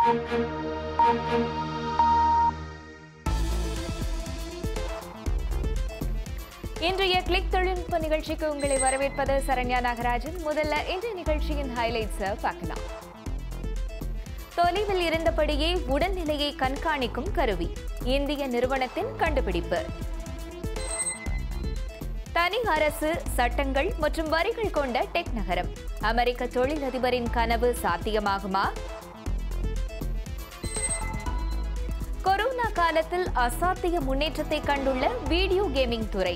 இன்றைய கிளிக் தொழில்நுட்ப நிகழ்ச்சிக்கு உங்களை வரவேற்பது சரண்யா நாகராஜன் முதல்ல இன்றைய நிகழ்ச்சியின் ஹைலைட்ஸ் பார்க்கலாம் தொலைவில் இருந்தபடியே உடல்நிலையை கண்காணிக்கும் கருவி இந்திய நிறுவனத்தின் கண்டுபிடிப்பு தனி அரசு சட்டங்கள் மற்றும் வரிகள் கொண்ட டெக் நகரம் அமெரிக்க தொழிலதிபரின் கனவு சாத்தியமாகுமா கொரோனா காலத்தில் அசாத்திய முன்னேற்றத்தை கண்டுள்ள வீடியோ கேமிங் துறை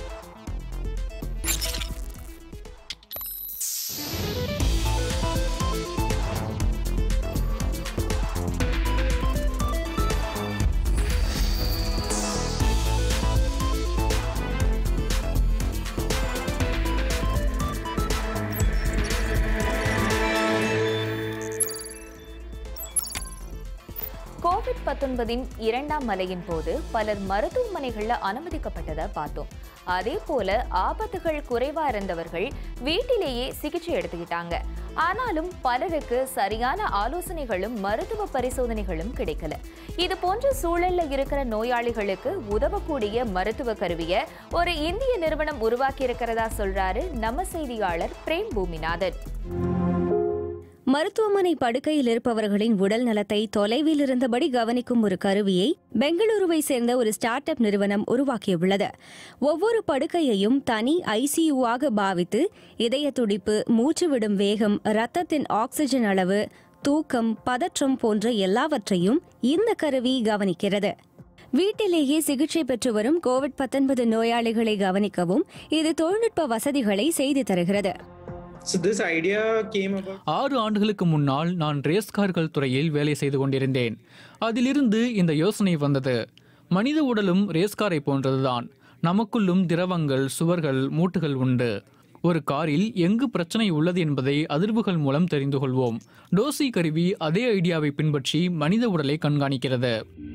கோவிட் பத்தொன்பதின் இரண்டாம் மலையின் போது பலர் மருத்துவமனைகள்ல அனுமதிக்கப்பட்டதை பார்த்தோம் அதே போல ஆபத்துகள் குறைவா இருந்தவர்கள் வீட்டிலேயே சிகிச்சை எடுத்துக்கிட்டாங்க ஆனாலும் பலருக்கு சரியான ஆலோசனைகளும் மருத்துவ பரிசோதனைகளும் கிடைக்கல இது போன்ற சூழல்ல இருக்கிற நோயாளிகளுக்கு உதவக்கூடிய மருத்துவ கருவியை ஒரு இந்திய நிறுவனம் உருவாக்கி இருக்கிறதா சொல்றாரு நம்ம செய்தியாளர் பிரேம் பூமிநாதன் மருத்துவமனை படுக்கையில் இருப்பவர்களின் உடல் நலத்தை தொலைவில் இருந்தபடி கவனிக்கும் ஒரு கருவியை பெங்களூருவை சேர்ந்த ஒரு ஸ்டார்ட் அப் நிறுவனம் உருவாக்கியுள்ளது ஒவ்வொரு படுக்கையையும் தனி ஐசியூவாக பாவித்து இதய துடிப்பு மூச்சு விடும் வேகம் இரத்தத்தின் ஆக்சிஜன் அளவு தூக்கம் பதற்றம் போன்ற எல்லாவற்றையும் இந்த கருவி கவனிக்கிறது வீட்டிலேயே சிகிச்சை பெற்று வரும் கோவிட் 19 நோயாளிகளை கவனிக்கவும் இது தொழில்நுட்ப வசதிகளை செய்து தருகிறது So this idea came about. ஆறு ஆண்டுகளுக்கு முன்னால் நான் ரேஸ் கார்கள் துறையில் வேலை செய்து கொண்டிருந்தேன் அதிலிருந்து இந்த யோசனை வந்தது மனித உடலும் ரேஸ் காரை போன்றதுதான் நமக்குள்ளும் திரவங்கள் சுவர்கள் மூட்டுகள் உண்டு ஒரு காரில் எங்கு பிரச்சனை உள்ளது என்பதை அதிர்வுகள் மூலம் தெரிந்து கொள்வோம் டோசி கருவி அதே ஐடியாவை பின்பற்றி மனித உடலை கண்காணிக்கிறது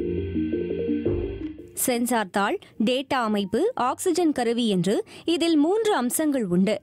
சென்சார் தாள் டேட்டா அமைப்பு ஆக்சிஜன் கருவி என்று இதில் மூன்று அம்சங்கள் உண்டு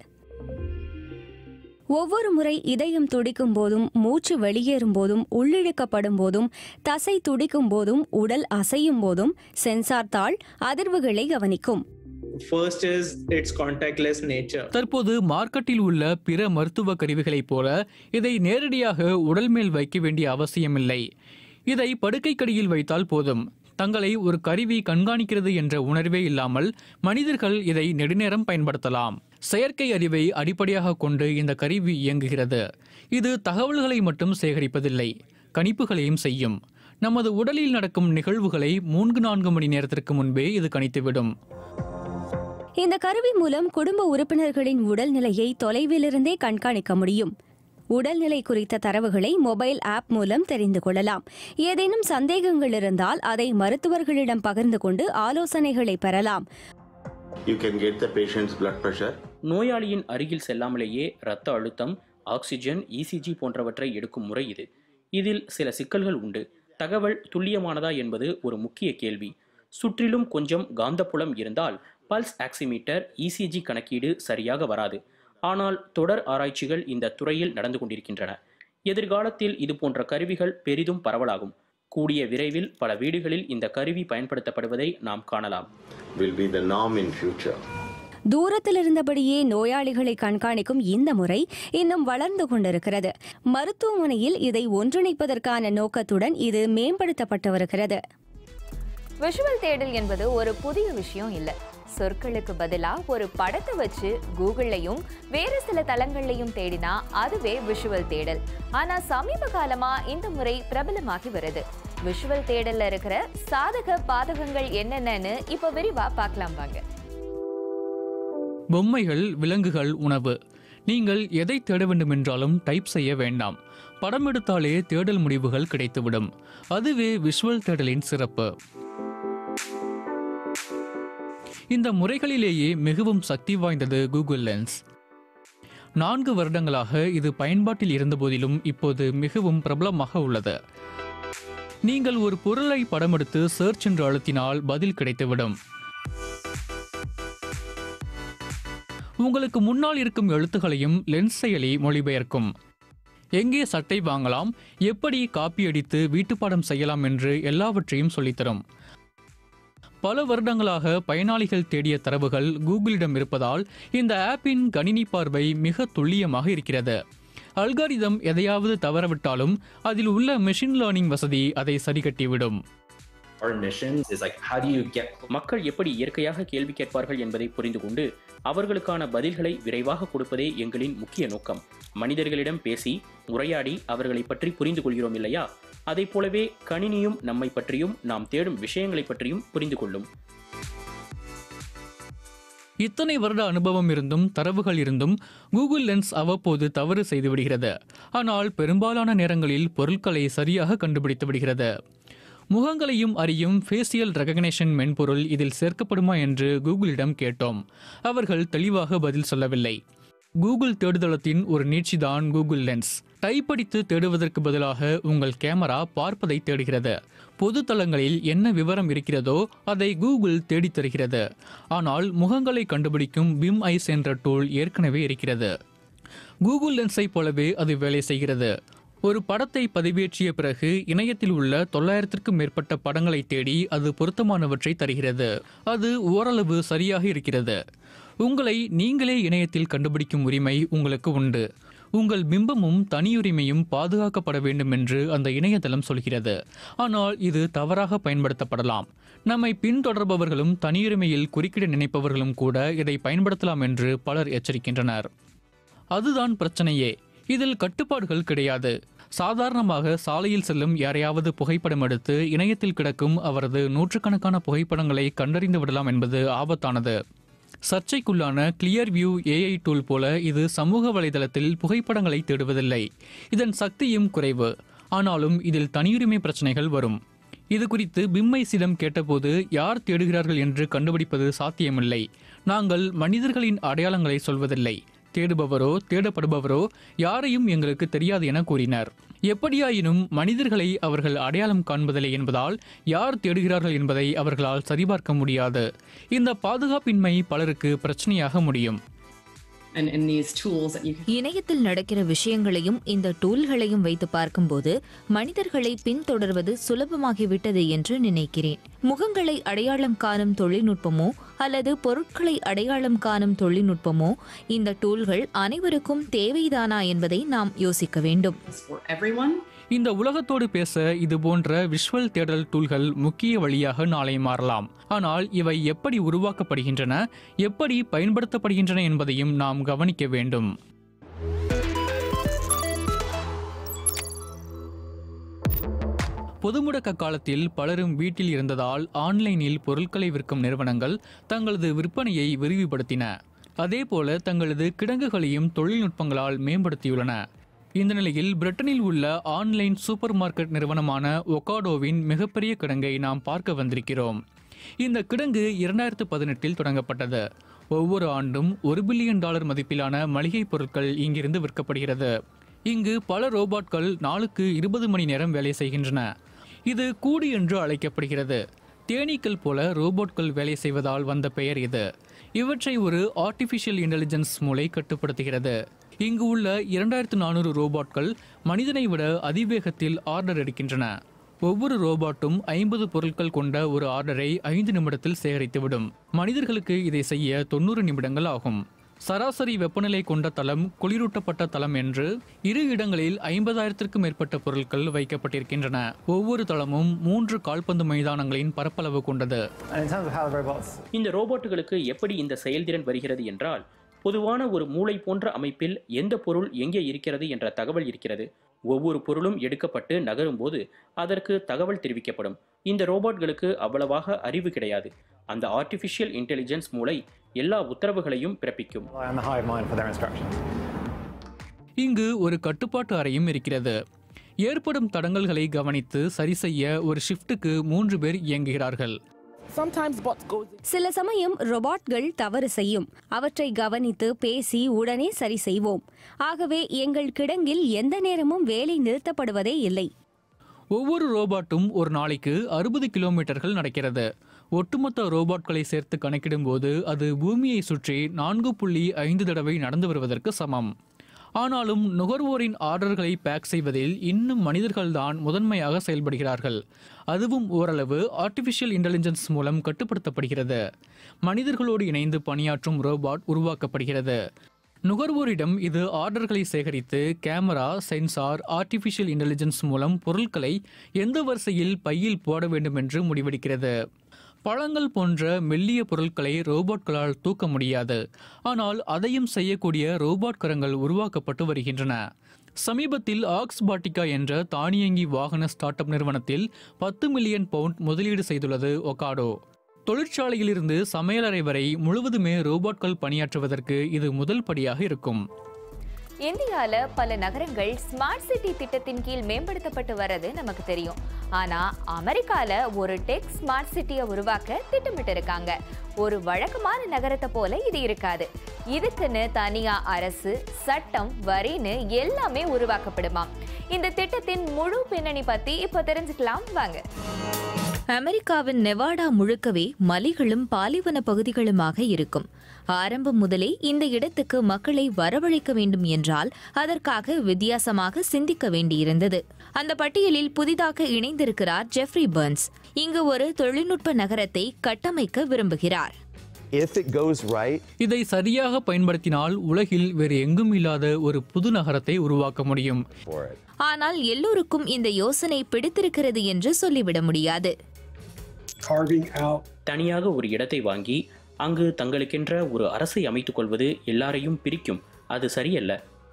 ஒவ்வொரு முறை இதயம் துடிக்கும் போதும் மூச்சு வெளியேறும் போதும் உள்ளிழுக்கப்படும் போதும் தசை துடிக்கும் போதும் உடல் அசையும் போதும் சென்சார் தாள் அதிர்வுகளை கவனிக்கும் First is its contactless nature. தற்போது மார்க்கெட்டில் உள்ள பிற மருத்துவ கருவிகளைப் போல இதை நேரடியாக உடல் மேல் வைக்க வேண்டிய அவசியமில்லை இதை படுக்கைக்கடியில் வைத்தால் போதும் தங்களை ஒரு கருவி கண்காணிக்கிறது என்ற உணர்வே இல்லாமல் மனிதர்கள் இதை நெடுநேரம் பயன்படுத்தலாம் செயற்கை அறிவை அடிப்படையாக கொண்டு இந்த கருவி இயங்குகிறது இது தகவல்களை மட்டும் சேகரிப்பதில்லை கணிப்புகளையும் செய்யும் நமது உடலில் நடக்கும் நிகழ்வுகளை மூன்று நான்கு மணி நேரத்திற்கு முன்பே இது கணித்துவிடும் இந்த கருவி மூலம் குடும்ப உறுப்பினர்களின் உடல்நிலையை தொலைவிலிருந்தே கண்காணிக்க முடியும் உடல்நிலை குறித்த தரவுகளை மொபைல் ஆப் மூலம் தெரிந்து கொள்ளலாம் ஏதேனும் சந்தேகங்கள் இருந்தால் அதை மருத்துவர்களிடம் பகிர்ந்து கொண்டு ஆலோசனைகளை பெறலாம் You can get the patient's blood pressure. நோயாளியின் அருகில் செல்லாமலேயே இரத்த அழுத்தம் ஆக்சிஜன் இசிஜி போன்றவற்றை எடுக்கும் முறை இது இதில் சில சிக்கல்கள் உண்டு தகவல் துல்லியமானதா என்பது ஒரு முக்கிய கேள்வி சுற்றிலும் கொஞ்சம் காந்தப்புலம் இருந்தால் பல்ஸ் ஆக்சிமீட்டர் இசிஜி கணக்கீடு சரியாக வராது ஆனால் தொடர் ஆராய்ச்சிகள் இந்த துறையில் நடந்து கொண்டிருக்கின்றன எதிர்காலத்தில் இது போன்ற கருவிகள் பெரிதும் பரவலாகும் கூடிய விரைவில் பல வீடுகளில் இந்த கருவி பயன்படுத்தப்படுவதை நாம் காணலாம் Will be the norm in future. தூரத்தில் இருந்தபடியே நோயாளிகளை கண்காணிக்கும் இந்த முறை இன்னும் வளர்ந்து கொண்டிருக்கிறது மருத்துவமனையில் இதை ஒன்றிணைப்பதற்கான நோக்கத்துடன் இது மேம்படுத்தப்பட்டு வருகிறது விஷுவல் தேடல் என்பது ஒரு புதிய விஷயம் இல்ல சொற்களுக்கு பதிலா ஒரு படத்தை வச்சு கூகுள்லையும் வேறு சில தளங்கள்லையும் தேடினா அதுவே விஷுவல் தேடல் ஆனா சமீப காலமா இந்த முறை பிரபலமாகி வருது விஷுவல் தேடல்ல இருக்கிற சாதக பாதகங்கள் என்னென்னன்னு இப்ப விரிவா பார்க்கலாம் வாங்க பொம்மைகள் விலங்குகள் உணவு நீங்கள் எதை தேட வேண்டுமென்றாலும் டைப் செய்ய வேண்டாம் படம் எடுத்தாலே தேடல் முடிவுகள் கிடைத்துவிடும் அதுவே விஷுவல் தேடலின் சிறப்பு இந்த முறைகளிலேயே மிகவும் சக்தி வாய்ந்தது கூகுள் லென்ஸ் நான்கு வருடங்களாக இது பயன்பாட்டில் இருந்தபோதிலும் இப்போது மிகவும் பிரபலமாக உள்ளது நீங்கள் ஒரு பொருளை படமெடுத்து சர்ச் என்று அழுத்தினால் பதில் கிடைத்துவிடும் உங்களுக்கு முன்னால் இருக்கும் எழுத்துக்களையும் லென்ஸ் செயலி மொழிபெயர்க்கும் எங்கே சட்டை வாங்கலாம் எப்படி காப்பி அடித்து வீட்டுப்பாடம் செய்யலாம் என்று எல்லாவற்றையும் சொல்லித்தரும் பல வருடங்களாக பயனாளிகள் தேடிய தரவுகள் கூகுளிடம் இருப்பதால் இந்த ஆப்பின் கணினி பார்வை மிக துல்லியமாக இருக்கிறது அல்காரிதம் எதையாவது தவறவிட்டாலும் அதில் உள்ள மெஷின் லேர்னிங் வசதி அதை சரிகட்டிவிடும் Our mission is like, how do you get மக்கள் எப்படி இயற்கையாக கேள்வி கேட்பார்கள் என்பதை புரிந்து கொண்டு அவர்களுக்கான பதில்களை விரைவாக கொடுப்பதே எங்களின் முக்கிய நோக்கம் மனிதர்களிடம் பேசி உரையாடி அவர்களை பற்றி புரிந்து கொள்கிறோம் இல்லையா அதைப் போலவே கணினியும் நம்மை பற்றியும் நாம் தேடும் விஷயங்களை பற்றியும் புரிந்து கொள்ளும் இத்தனை வருட அனுபவம் இருந்தும் தரவுகள் இருந்தும் கூகுள் லென்ஸ் அவ்வப்போது தவறு செய்து விடுகிறது ஆனால் பெரும்பாலான நேரங்களில் பொருட்களை சரியாக கண்டுபிடித்து விடுகிறது முகங்களையும் அறியும் ஃபேசியல் ரெகக்னேஷன் மென்பொருள் இதில் சேர்க்கப்படுமா என்று கூகுளிடம் கேட்டோம் அவர்கள் தெளிவாக பதில் சொல்லவில்லை கூகுள் தேடுதளத்தின் ஒரு நீட்சிதான் கூகுள் லென்ஸ் டைப் அடித்து தேடுவதற்கு பதிலாக உங்கள் கேமரா பார்ப்பதை தேடுகிறது பொது தளங்களில் என்ன விவரம் இருக்கிறதோ அதை கூகுள் தேடித் தருகிறது ஆனால் முகங்களை கண்டுபிடிக்கும் பிம் ஐஸ் என்ற டூல் ஏற்கனவே இருக்கிறது கூகுள் லென்ஸை போலவே அது வேலை செய்கிறது ஒரு படத்தை பதிவேற்றிய பிறகு இணையத்தில் உள்ள தொள்ளாயிரத்திற்கும் மேற்பட்ட படங்களை தேடி அது பொருத்தமானவற்றை தருகிறது அது ஓரளவு சரியாக இருக்கிறது உங்களை நீங்களே இணையத்தில் கண்டுபிடிக்கும் உரிமை உங்களுக்கு உண்டு உங்கள் பிம்பமும் தனியுரிமையும் பாதுகாக்கப்பட வேண்டும் என்று அந்த இணையதளம் சொல்கிறது ஆனால் இது தவறாக பயன்படுத்தப்படலாம் நம்மை பின்தொடர்பவர்களும் தனியுரிமையில் குறுக்கிட நினைப்பவர்களும் கூட இதை பயன்படுத்தலாம் என்று பலர் எச்சரிக்கின்றனர் அதுதான் பிரச்சனையே இதில் கட்டுப்பாடுகள் கிடையாது சாதாரணமாக சாலையில் செல்லும் யாரையாவது புகைப்படம் எடுத்து இணையத்தில் கிடக்கும் அவரது நூற்றுக்கணக்கான புகைப்படங்களை கண்டறிந்து விடலாம் என்பது ஆபத்தானது சர்ச்சைக்குள்ளான கிளியர் வியூ ஏஐ டூல் போல இது சமூக வலைதளத்தில் புகைப்படங்களை தேடுவதில்லை இதன் சக்தியும் குறைவு ஆனாலும் இதில் தனியுரிமை பிரச்சனைகள் வரும் இது குறித்து பிம்மைஸிடம் கேட்டபோது யார் தேடுகிறார்கள் என்று கண்டுபிடிப்பது சாத்தியமில்லை நாங்கள் மனிதர்களின் அடையாளங்களை சொல்வதில்லை தேடுபவரோ தேடப்படுபவரோ யாரையும் எங்களுக்கு தெரியாது என கூறினார் எப்படியாயினும் மனிதர்களை அவர்கள் அடையாளம் காண்பதில்லை என்பதால் யார் தேடுகிறார்கள் என்பதை அவர்களால் சரிபார்க்க முடியாது இந்த பாதுகாப்பின்மை பலருக்கு பிரச்சனையாக முடியும் and in these tools that you can இணையத்தில் நடக்கிற விஷயங்களையும் இந்த டூல்களையும் வைத்து பார்க்கும்போது மனிதர்களை பின்தொடர்வது சுலபமாகிவிட்டது என்று நினைக்கிறேன் முகங்களை அடையாளம் காணும் தொழில்நுட்பமோ அல்லது பொருட்களை அடையாளம் காணும் தொழில்நுட்பமோ இந்த டூல்கள் அனைவருக்கும் தேவைதானா என்பதை நாம் யோசிக்க வேண்டும் for everyone. இந்த உலகத்தோடு பேச இது போன்ற விஷுவல் தேடல் டூல்கள் முக்கிய வழியாக நாளை மாறலாம் ஆனால் இவை எப்படி உருவாக்கப்படுகின்றன எப்படி பயன்படுத்தப்படுகின்றன என்பதையும் நாம் கவனிக்க வேண்டும் பொதுமுடக்க காலத்தில் பலரும் வீட்டில் இருந்ததால் ஆன்லைனில் பொருட்களை விற்கும் நிறுவனங்கள் தங்களது விற்பனையை விரிவுபடுத்தின அதேபோல தங்களது கிடங்குகளையும் தொழில்நுட்பங்களால் மேம்படுத்தியுள்ளன இந்த நிலையில் பிரிட்டனில் உள்ள ஆன்லைன் சூப்பர் மார்க்கெட் நிறுவனமான ஒகாடோவின் மிகப்பெரிய கிடங்கை நாம் பார்க்க வந்திருக்கிறோம் இந்த கிடங்கு இரண்டாயிரத்து பதினெட்டில் தொடங்கப்பட்டது ஒவ்வொரு ஆண்டும் ஒரு பில்லியன் டாலர் மதிப்பிலான மளிகைப் பொருட்கள் இங்கிருந்து விற்கப்படுகிறது இங்கு பல ரோபோட்கள் நாளுக்கு இருபது மணி நேரம் வேலை செய்கின்றன இது கூடு என்று அழைக்கப்படுகிறது தேனீக்கள் போல ரோபோட்கள் வேலை செய்வதால் வந்த பெயர் இது இவற்றை ஒரு ஆர்டிஃபிஷியல் இன்டெலிஜென்ஸ் மூளை கட்டுப்படுத்துகிறது இங்கு உள்ள இரண்டாயிரத்து நானூறு ரோபோட்கள் மனிதனை விட அதிவேகத்தில் ஆர்டர் எடுக்கின்றன ஒவ்வொரு ரோபோட்டும் ஐம்பது பொருட்கள் கொண்ட ஒரு ஆர்டரை ஐந்து நிமிடத்தில் சேகரித்துவிடும் மனிதர்களுக்கு இதை செய்ய தொண்ணூறு நிமிடங்கள் ஆகும் சராசரி வெப்பநிலை கொண்ட தளம் குளிரூட்டப்பட்ட தளம் என்று இரு இடங்களில் ஐம்பதாயிரத்திற்கும் மேற்பட்ட பொருட்கள் வைக்கப்பட்டிருக்கின்றன ஒவ்வொரு தளமும் மூன்று கால்பந்து மைதானங்களின் பரப்பளவு கொண்டது And in terms of how the robots இந்த ரோபோட்டுகளுக்கு எப்படி இந்த செயல்திறன் வருகிறது என்றால் பொதுவான ஒரு மூளை போன்ற அமைப்பில் எந்த பொருள் எங்கே இருக்கிறது என்ற தகவல் இருக்கிறது ஒவ்வொரு பொருளும் எடுக்கப்பட்டு நகரும்போது அதற்கு தகவல் தெரிவிக்கப்படும் இந்த ரோபோட்களுக்கு அவ்வளவாக அறிவு கிடையாது அந்த ஆர்டிஃபிஷியல் இன்டெலிஜென்ஸ் மூளை எல்லா உத்தரவுகளையும் பிறப்பிக்கும் rely on the hive mind for their instructions. இங்கு ஒரு கட்டுப்பாட்டு அறையும் இருக்கிறது ஏற்படும் தடங்கல்களை கவனித்து சரி செய்ய ஒரு ஷிஃப்ட்டுக்கு மூன்று பேர் இயங்குகிறார்கள் Sometimes bots go சில சமயம் ரொபாட்கள் தவறு செய்யும் அவற்றை கவனித்து பேசி உடனே சரி செய்வோம் ஆகவே எங்கள் கிடங்கில் எந்த நேரமும் வேலை நிறுத்தப்படுவதே இல்லை ஒவ்வொரு ரோபோட்டும் ஒரு நாளைக்கு அறுபது கிலோமீட்டர்கள் நடக்கிறது ஒட்டுமொத்த ரோபோட்களை சேர்த்து கணக்கிடும்போது அது பூமியை சுற்றி நான்கு புள்ளி ஐந்து தடவை நடந்து வருவதற்கு சமம் ஆனாலும் நுகர்வோரின் ஆர்டர்களை பேக் செய்வதில் இன்னும் மனிதர்கள்தான் முதன்மையாக செயல்படுகிறார்கள் அதுவும் ஓரளவு ஆர்டிஃபிஷியல் இன்டெலிஜென்ஸ் மூலம் கட்டுப்படுத்தப்படுகிறது மனிதர்களோடு இணைந்து பணியாற்றும் ரோபாட் உருவாக்கப்படுகிறது நுகர்வோரிடம் இது ஆர்டர்களை சேகரித்து கேமரா சென்சார் ஆர்டிஃபிஷியல் இன்டெலிஜென்ஸ் மூலம் பொருட்களை எந்த வரிசையில் பையில் போட வேண்டும் என்று முடிவெடுக்கிறது பழங்கள் போன்ற மெல்லிய பொருட்களை ரோபோட்களால் தூக்க முடியாது ஆனால் அதையும் செய்யக்கூடிய ரோபோட் கரங்கள் உருவாக்கப்பட்டு வருகின்றன சமீபத்தில் ஆக்ஸ் பாட்டிகா என்ற தானியங்கி வாகன ஸ்டார்ட் அப் நிறுவனத்தில் பத்து மில்லியன் பவுண்ட் முதலீடு செய்துள்ளது ஒகாடோ தொழிற்சாலையிலிருந்து சமையலறை வரை முழுவதுமே ரோபோட்கள் பணியாற்றுவதற்கு இது முதல் படியாக இருக்கும் இந்தியால பல நகரங்கள் ஸ்மார்ட் சிட்டி திட்டத்தின் கீழ் மேம்படுத்தப்பட்டு வர்றது நமக்கு தெரியும் ஆனா அமெரிக்கால ஒரு டெக் ஸ்மார்ட் சிட்டியை உருவாக்க திட்டமிட்டு இருக்காங்க ஒரு வழக்கமான நகரத்தை போல இது இருக்காது இதுக்குன்னு தனியா அரசு சட்டம் வரின்னு எல்லாமே உருவாக்கப்படுமாம் இந்த திட்டத்தின் முழு பின்னணி பத்தி இப்ப தெரிஞ்சுக்கலாம் வாங்க அமெரிக்காவின் நெவாடா முழுக்கவே மலைகளும் பாலைவன பகுதிகளுமாக இருக்கும் ஆரம்பம் முதலே இந்த இடத்துக்கு மக்களை வரவழைக்க வேண்டும் என்றால் அதற்காக வித்தியாசமாக சிந்திக்க வேண்டியிருந்தது அந்த பட்டியலில் புதிதாக இணைந்திருக்கிறார் ஜெஃப்ரி பர்ன்ஸ் இங்கு ஒரு தொழில்நுட்ப நகரத்தை கட்டமைக்க விரும்புகிறார் If it goes right, இதை சரியாக பயன்படுத்தினால் உலகில் வேறு எங்கும் இல்லாத ஒரு புது நகரத்தை உருவாக்க முடியும் for it. ஆனால் எல்லோருக்கும் இந்த யோசனை பிடித்திருக்கிறது என்று சொல்லிவிட முடியாது carving out தனியாக ஒரு இடத்தை வாங்கி அங்கு தங்களுக்கென்ற ஒரு அரசை அமைத்துக் கொள்வது எல்லாரையும் பிரிக்கும் அது சரியல்ல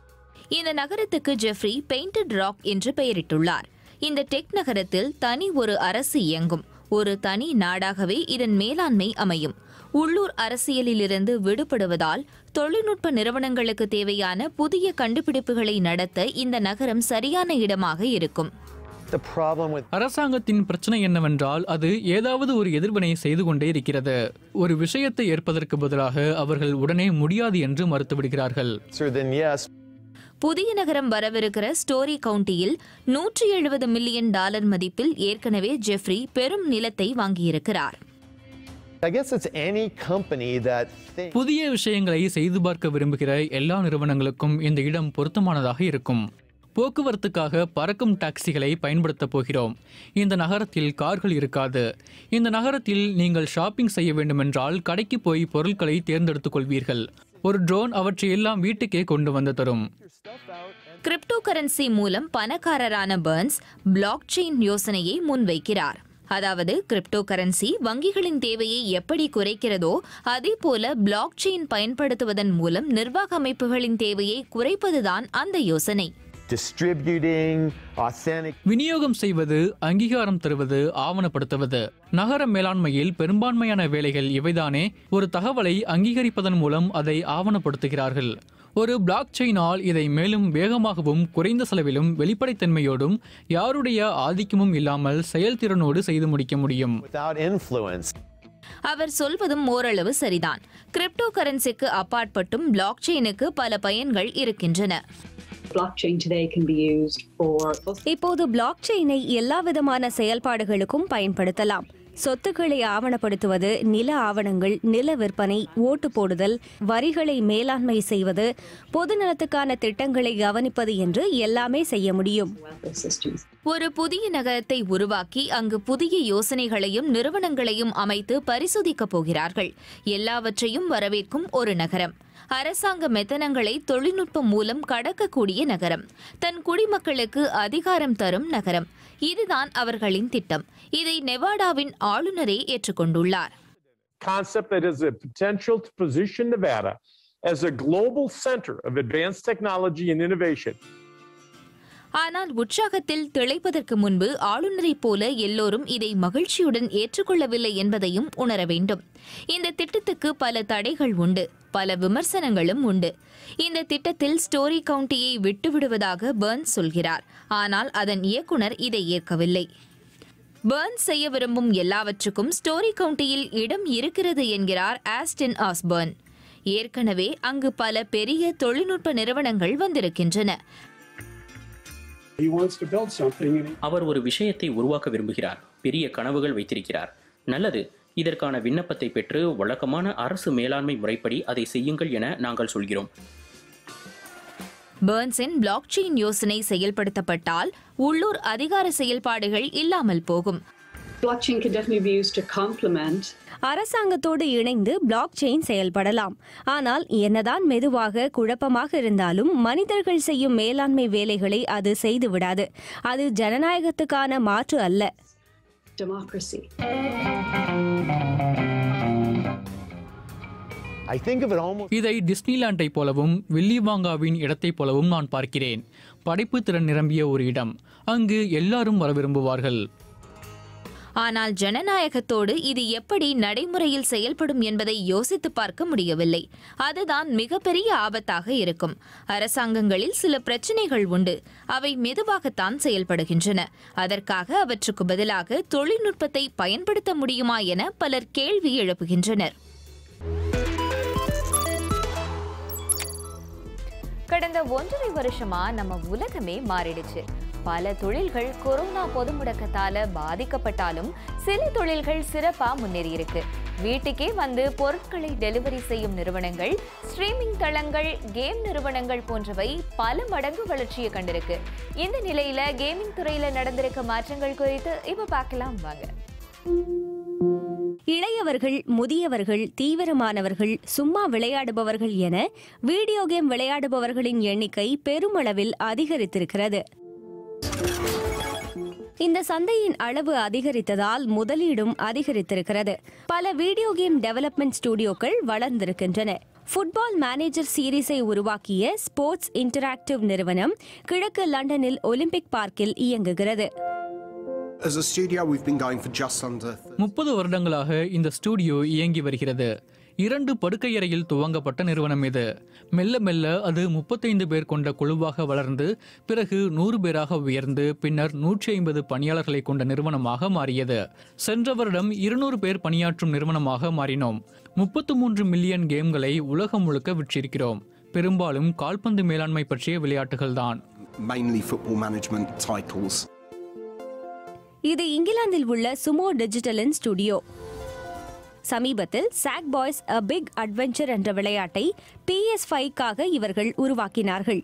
இந்த நகரத்துக்கு ஜெஃப்ரி பெயிண்டட் ராக் என்று பெயரிட்டுள்ளார் இந்த டெக் நகரத்தில் தனி ஒரு அரசு இயங்கும் ஒரு தனி நாடாகவே இதன் மேலாண்மை அமையும் உள்ளூர் அரசியலிலிருந்து விடுபடுவதால் தொழில்நுட்ப நிறுவனங்களுக்கு தேவையான புதிய கண்டுபிடிப்புகளை நடத்த இந்த நகரம் சரியான இடமாக இருக்கும் The problem with அரசாங்கத்தின் பிரச்சனை என்னவென்றால் அது ஏதாவது ஒரு எதிர்வினை செய்து கொண்டே இருக்கிறது ஒரு விஷயத்தை ஏற்பதற்கு பதிலாக அவர்கள் உடனே முடியாது என்று மறுத்துவிடுகிறார்கள் answer then yes, புதிய நகரம் வரவிருக்கிற ஸ்டோரி கவுண்டியில் நூற்றி எழுபது மில்லியன் டாலர் மதிப்பில் ஏற்கனவே ஜெஃப்ரி பெரும் நிலத்தை வாங்கியிருக்கிறார் I guess it's any company that thinks புதிய விஷயங்களை செய்து பார்க்க விரும்புகிற எல்லா நிறுவனங்களுக்கும் இந்த இடம் பொருத்தமானதாக இருக்கும் போக்குவரத்துக்காக பறக்கும் டாக்ஸிகளை பயன்படுத்தப் போகிறோம் இந்த நகரத்தில் கார்கள் இருக்காது இந்த நகரத்தில் நீங்கள் ஷாப்பிங் செய்ய வேண்டுமென்றால் கடைக்கு போய் பொருட்களை தேர்ந்தெடுத்துக் கொள்வீர்கள் ஒரு ட்ரோன் அவற்றை எல்லாம் வீட்டுக்கே கொண்டு வந்து தரும் கிரிப்டோ கரன்சி மூலம் பணக்காரரான பர்ன்ஸ் பிளாக் செயின் யோசனையை முன்வைக்கிறார் அதாவது கிரிப்டோ கரன்சி வங்கிகளின் தேவையை எப்படி குறைக்கிறதோ அதே போல பிளாக் செயின் பயன்படுத்துவதன் மூலம் நிர்வாக அமைப்புகளின் தேவையை குறைப்பதுதான் அந்த யோசனை distributing authentic விநியோகம் செய்வது அங்கீகாரம் தருவது ஆவணப்படுத்துவது நகர மேலாண்மையில் பெரும்பான்மையான வேலைகள் இவைதானே ஒரு தகவலை அங்கீகரிப்பதன் மூலம் அதை ஆவணப்படுத்துகிறார்கள் ஒரு பிளாக் செயினால் இதை மேலும் வேகமாகவும் குறைந்த செலவிலும் வெளிப்படைத்தன்மையோடும் யாருடைய ஆதிக்கமும் இல்லாமல் செயல்திறனோடு செய்து முடிக்க முடியும் without influence. அவர் சொல்வதும் ஓரளவு சரிதான் கிரிப்டோ கரன்சிக்கு அப்பாற்பட்டும் பிளாக் செயினுக்கு பல பயன்கள் இருக்கின்றன blockchain today can be used for இப்போது பிளாக் செயினை எல்லா விதமான செயல்பாடுகளுக்கும் பயன்படுத்தலாம் சொத்துக்களை ஆவணப்படுத்துவது நில ஆவணங்கள் நில விற்பனை ஓட்டு போடுதல் வரிகளை மேலாண்மை செய்வது பொதுநலத்துக்கான திட்டங்களை கவனிப்பது என்று எல்லாமே செய்ய முடியும் welfare systems. ஒரு புதிய நகரத்தை உருவாக்கி அங்கு புதிய யோசனைகளையும் நிறுவனங்களையும் அமைத்து பரிசோதிக்கப் போகிறார்கள் எல்லாவற்றையும் வரவேற்கும் ஒரு நகரம் அரசாங்க மெத்தனங்களை தொழில்நுட்பம் மூலம் கடக்கக்கூடிய நகரம் தன் குடிமக்களுக்கு அதிகாரம் தரும் நகரம் இதுதான் அவர்களின் திட்டம் இதை நெவாடாவின் ஆளுநரே ஏற்றுக்கொண்டுள்ளார் concept that has the potential to position Nevada as a global center of advanced technology and innovation. ஆனால் உற்சாகத்தில் திளைப்பதற்கு முன்பு ஆளுநரைப் போல எல்லோரும் இதை மகிழ்ச்சியுடன் ஏற்றுக்கொள்ளவில்லை என்பதையும் உணர வேண்டும் இந்த திட்டத்துக்கு பல தடைகள் உண்டு பல விமர்சனங்களும் உண்டு இந்த திட்டத்தில் ஸ்டோரி கவுண்டியை விட்டுவிடுவதாக பர்ன்ஸ் சொல்கிறார் ஆனால் அதன் இயக்குனர் இதை ஏற்கவில்லை பர்ன்ஸ் செய்ய விரும்பும் எல்லாவற்றுக்கும் ஸ்டோரி கவுண்டியில் இடம் இருக்கிறது என்கிறார் ஆஸ்டின் ஆஸ்பர்ன் ஏற்கனவே அங்கு பல பெரிய தொழில்நுட்ப நிறுவனங்கள் வந்திருக்கின்றன He wants to build something and he அவர் ஒரு விஷயத்தை உருவாக்க விரும்புகிறார் பெரிய கனவுகள் வைத்திருக்கிறார் நல்லது இதற்கான விண்ணப்பத்தை பெற்று வழக்கமான அரசு மேலாண்மை முறைப்படி அதை செய்யுங்கள் என நாங்கள் சொல்கிறோம் பேர்ன்ஸின் பிளாக் செயின் யோசனை செயல்படுத்தப்பட்டால் உள்ளூர் அதிகார செயல்பாடுகள் இல்லாமல் போகும் Blockchain can definitely be used to complement அரசாங்கத்தோடு இணைந்து பிளாக் செயின் செயல்படலாம் ஆனால் என்னதான் மெதுவாக குழப்பமாக இருந்தாலும் மனிதர்கள் செய்யும் மேலாண்மை வேலைகளை அது செய்துவிடாது அது ஜனநாயகத்துக்கான மாற்று அல்ல democracy. I think of it almost இதை டிஸ்னிலாண்டை போலவும் வில்லிவாங்காவின் இடத்தைப் போலவும் நான் பார்க்கிறேன் படைப்பு திறன் நிரம்பிய ஒரு இடம் அங்கு எல்லாரும் வர விரும்புவார்கள் ஆனால் ஜனநாயகத்தோடு இது எப்படி நடைமுறையில் செயல்படும் என்பதை யோசித்து பார்க்க முடியவில்லை அதுதான் மிகப்பெரிய ஆபத்தாக இருக்கும் அரசாங்கங்களில் சில பிரச்சனைகள் உண்டு அவை மெதுவாகத்தான் செயல்படுகின்றன அதற்காக அவற்றுக்கு பதிலாக தொழில்நுட்பத்தை பயன்படுத்த முடியுமா என பலர் கேள்வி எழுப்புகின்றனர் கடந்த ஒன்றரை வருஷமா நம்ம உலகமே மாறிடுச்சு பல தொழில்கள் கொரோனா பொது முடக்கத்தால பாதிக்கப்பட்டாலும் சில தொழில்கள் சிறப்பா முன்னேறி இருக்கு வீட்டுக்கே வந்து பொருட்களை டெலிவரி செய்யும் நிறுவனங்கள் ஸ்ட்ரீமிங் தளங்கள் கேம் நிறுவனங்கள் போன்றவை பல மடங்கு வளர்ச்சியை கண்டிருக்கு இந்த நிலையில கேமிங் துறையில நடந்திருக்க மாற்றங்கள் குறித்து இப்ப பார்க்கலாம் வாங்க இளையவர்கள் முதியவர்கள் தீவிரமானவர்கள் சும்மா விளையாடுபவர்கள் என வீடியோ கேம் விளையாடுபவர்களின் எண்ணிக்கை பெருமளவில் அதிகரித்திருக்கிறது இந்த சந்தையின் அளவு அதிகரித்ததால் முதலீடும் அதிகரித்திருக்கிறது பல வீடியோ கேம் டெவலப்மெண்ட் ஸ்டுடியோக்கள் வளர்ந்திருக்கின்றன ஃபுட்பால் மேனேஜர் சீரீஸை உருவாக்கிய ஸ்போர்ட்ஸ் இன்டராக்டிவ் நிறுவனம் கிழக்கு லண்டனில் ஒலிம்பிக் பார்க்கில் இயங்குகிறது As a studio, we've been going for just under. முப்பது வருடங்களாக இந்த ஸ்டூடியோ இயங்கி வருகிறது இரண்டு படுக்கையறையில் துவங்கப்பட்ட நிறுவனம் இது மெல்ல மெல்ல அது முப்பத்தைந்து பேர் கொண்ட குழுவாக வளர்ந்து பிறகு நூறு பேராக உயர்ந்து பின்னர் நூற்றி ஐம்பது பணியாளர்களை கொண்ட நிறுவனமாக மாறியது சென்ற வருடம் இருநூறு பேர் பணியாற்றும் நிறுவனமாக மாறினோம் முப்பத்து மூன்று மில்லியன் கேம்களை உலகம் முழுக்க விற்றிருக்கிறோம் பெரும்பாலும் கால்பந்து மேலாண்மை பற்றிய விளையாட்டுகள்தான் Mainly football management titles. இது இங்கிலாந்தில் உள்ள சுமோ டிஜிட்டலின் ஸ்டுடியோ சமீபத்தில் sack boys a big adventure என்ற விளையாட்டை பிஎஸ் ஃபைவ்க்காக இவர்கள் உருவாக்கினார்கள்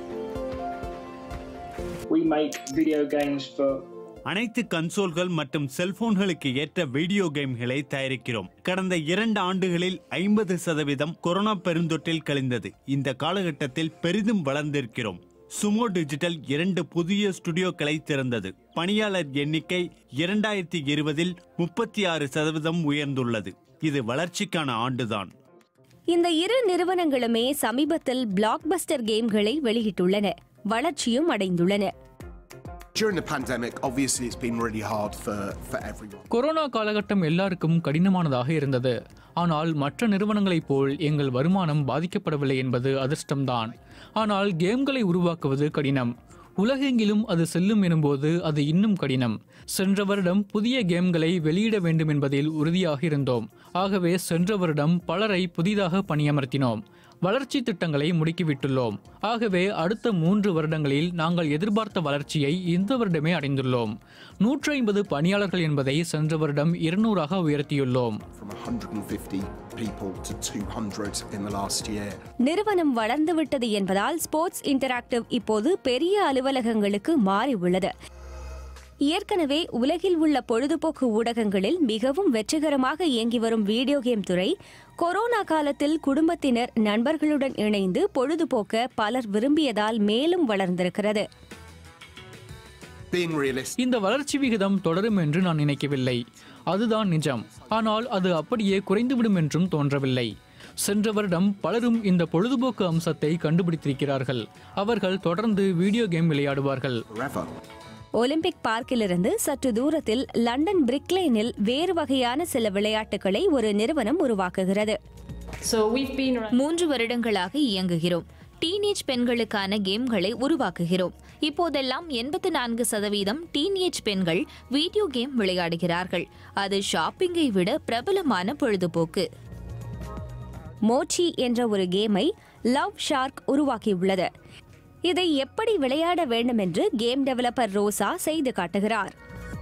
We make video games for அனைத்து கன்சோல்கள் மற்றும் செல்போன்களுக்கு ஏற்ற வீடியோ கேம்களை தயாரிக்கிறோம் கடந்த இரண்டு ஆண்டுகளில் ஐம்பது சதவீதம் கொரோனா பெருந்தொற்றில் கழிந்தது இந்த காலகட்டத்தில் பெரிதும் வளர்ந்திருக்கிறோம் சுமோ டிஜிட்டல் இரண்டு புதிய ஸ்டுடியோக்களை திறந்தது பணியாளர் எண்ணிக்கை இரண்டாயிரத்தி இருபதில் முப்பத்தி ஆறு சதவீதம் உயர்ந்துள்ளது இது வளர்ச்சிக்கான ஆண்டுதான் இந்த இரு நிறுவனங்களுமே சமீபத்தில் பிளாக்பஸ்டர் கேம்களை வெளியிட்டுள்ளன வளர்ச்சியும் அடைந்துள்ளன During the pandemic, obviously, it's been really hard for, for everyone. Corona காலகட்டம் எல்லாருக்கும் கடினமானதாக இருந்தது ஆனால் மற்ற நிறுவனங்களைப் போல் எங்கள் வருமானம் பாதிக்கப்படவில்லை என்பது அதிர்ஷ்டம்தான் ஆனால் கேம்களை உருவாக்குவது கடினம் உலகெங்கிலும் அது செல்லும் எனும்போது அது இன்னும் கடினம் சென்ற வருடம் புதிய கேம்களை வெளியிட வேண்டும் என்பதில் உறுதியாக இருந்தோம் ஆகவே சென்ற வருடம் பலரை புதிதாக பணியமர்த்தினோம் வளர்ச்சி திட்டங்களை முடுக்கிவிட்டுள்ளோம் ஆகவே அடுத்த மூன்று வருடங்களில் நாங்கள் எதிர்பார்த்த வளர்ச்சியை இந்த வருடமே அடைந்துள்ளோம் நூற்றி ஐம்பது பணியாளர்கள் என்பதை சென்ற வருடம் இருநூறாக உயர்த்தியுள்ளோம் From 150 people to 200 in the last year. நிறுவனம் வளர்ந்துவிட்டது என்பதால் ஸ்போர்ட்ஸ் இன்டராக்டிவ் இப்போது பெரிய அலுவலகங்களுக்கு மாறி உள்ளது ஏற்கனவே உலகில் உள்ள பொழுதுபோக்கு ஊடகங்களில் மிகவும் வெற்றிகரமாக இயங்கி வரும் வீடியோ கேம் துறை கொரோனா காலத்தில் குடும்பத்தினர் நண்பர்களுடன் இணைந்து பொழுதுபோக்க பலர் விரும்பியதால் மேலும் வளர்ந்திருக்கிறது Being realistic. இந்த வளர்ச்சி விகிதம் தொடரும் என்று நான் நினைக்கவில்லை அதுதான் நிஜம் ஆனால் அது அப்படியே குறைந்துவிடும் என்றும் தோன்றவில்லை சென்ற வருடம் பலரும் இந்த பொழுதுபோக்கு அம்சத்தை கண்டுபிடித்திருக்கிறார்கள் அவர்கள் தொடர்ந்து வீடியோ கேம் விளையாடுவார்கள் Forever. ஒலிம்பிக் பார்க்கிலிருந்து சற்று தூரத்தில் லண்டன் பிரிக்லைனில் வேறு வகையான சில விளையாட்டுகளை ஒரு நிறுவனம் உருவாக்குகிறது So we've been மூன்று வருடங்களாக இயங்குகிறோம் டீனேஜ் பெண்களுக்கான கேம்களை உருவாக்குகிறோம் இப்போதெல்லாம் எண்பத்து நான்கு சதவீதம் டீனேஜ் பெண்கள் வீடியோ கேம் விளையாடுகிறார்கள் அது ஷாப்பிங்கை விட பிரபலமான பொழுதுபோக்கு மோச்சி என்ற ஒரு கேமை லவ் ஷார்க் உருவாக்கியுள்ளது இதை எப்படி விளையாட வேண்டும் என்று கேம் டெவலப்பர் ரோசா செய்து காட்டுகிறார்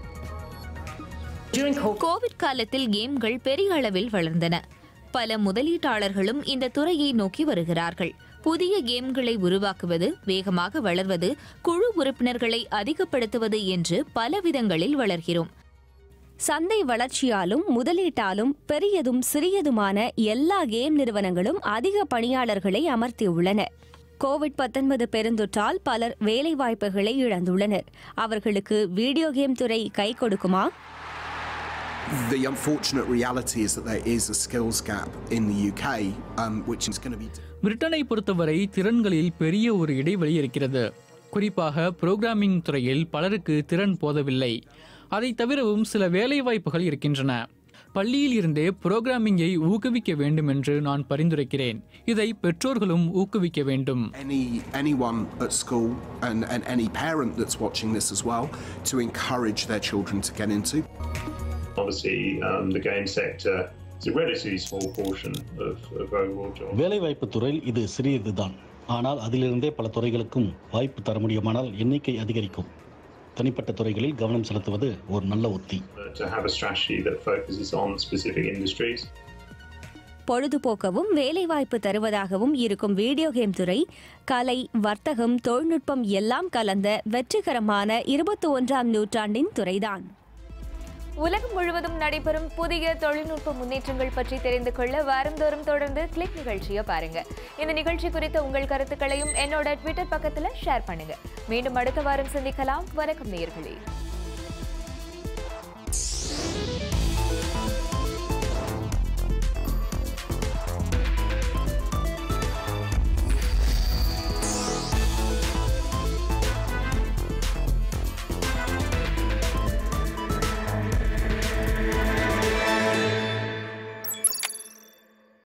கோவிட் காலத்தில் கேம்கள் பெரிய அளவில் வளர்ந்தன பல முதலீட்டாளர்களும் இந்த துறையை நோக்கி வருகிறார்கள் புதிய கேம்களை உருவாக்குவது வேகமாக வளர்வது குழு உறுப்பினர்களை அதிகப்படுத்துவது என்று பல விதங்களில் வளர்கிறோம் சந்தை வளர்ச்சியாலும் முதலீட்டாலும் பெரியதும் சிறியதுமான எல்லா கேம் நிறுவனங்களும் அதிக பணியாளர்களை அமர்த்தியுள்ளன கோவிட் 19 பெருந்தொற்றால் பலர் வேலைவாய்ப்புகளை இழந்துள்ளனர் அவர்களுக்கு வீடியோ கேம் துறை கை கொடுக்குமா The unfortunate reality is that there is a skills gap in the UK, um, which is going to be. பிரிட்டனை பொறுத்தவரை திறன்களில் பெரிய ஒரு இடைவெளி இருக்கிறது குறிப்பாக புரோகிராமிங் துறையில் பலருக்கு திறன் போதவில்லை அதை தவிரவும் சில வேலைவாய்ப்புகள் இருக்கின்றன பள்ளியில் இருந்தே புரோகிராமிங்கை ஊக்குவிக்க வேண்டும் என்று நான் பரிந்துரைக்கிறேன் இதை பெற்றோர்களும் ஊக்குவிக்க வேண்டும் Any anyone at school and, and any parent that's watching this as well to encourage their children to get into. Obviously, um, the game sector is a relatively small portion of, of overall jobs. வேலைவாய்ப்பு துறையில் இது சிறியதுதான் ஆனால் அதிலிருந்தே பல துறைகளுக்கும் வாய்ப்பு தர முடியுமானால் எண்ணிக்கை அதிகரிக்கும் தனிப்பட்ட துறைகளில் கவனம் செலுத்துவது ஒரு நல்ல உத்தி Uh, to have a strategy that focuses on specific industries. பொழுதுபோக்கவும் வேலைவாய்ப்பு தருவதாகவும் இருக்கும் வீடியோ கேம் துறை கலை வர்த்தகம் தொழில்நுட்பம் எல்லாம் கலந்த வெற்றிகரமான இருபத்தி ஒன்றாம் நூற்றாண்டின் துறைதான் உலகம் முழுவதும் நடைபெறும் புதிய தொழில்நுட்ப முன்னேற்றங்கள் பற்றி தெரிந்து கொள்ள வாரந்தோறும் தொடர்ந்து கிளிக் நிகழ்ச்சியை பாருங்க இந்த நிகழ்ச்சி குறித்த உங்கள் கருத்துக்களையும் என்னோட ட்விட்டர் பக்கத்துல ஷேர் பண்ணுங்க மீண்டும் அடுத்த வாரம் சந்திக்கலாம் வணக்கம் நேயர்களே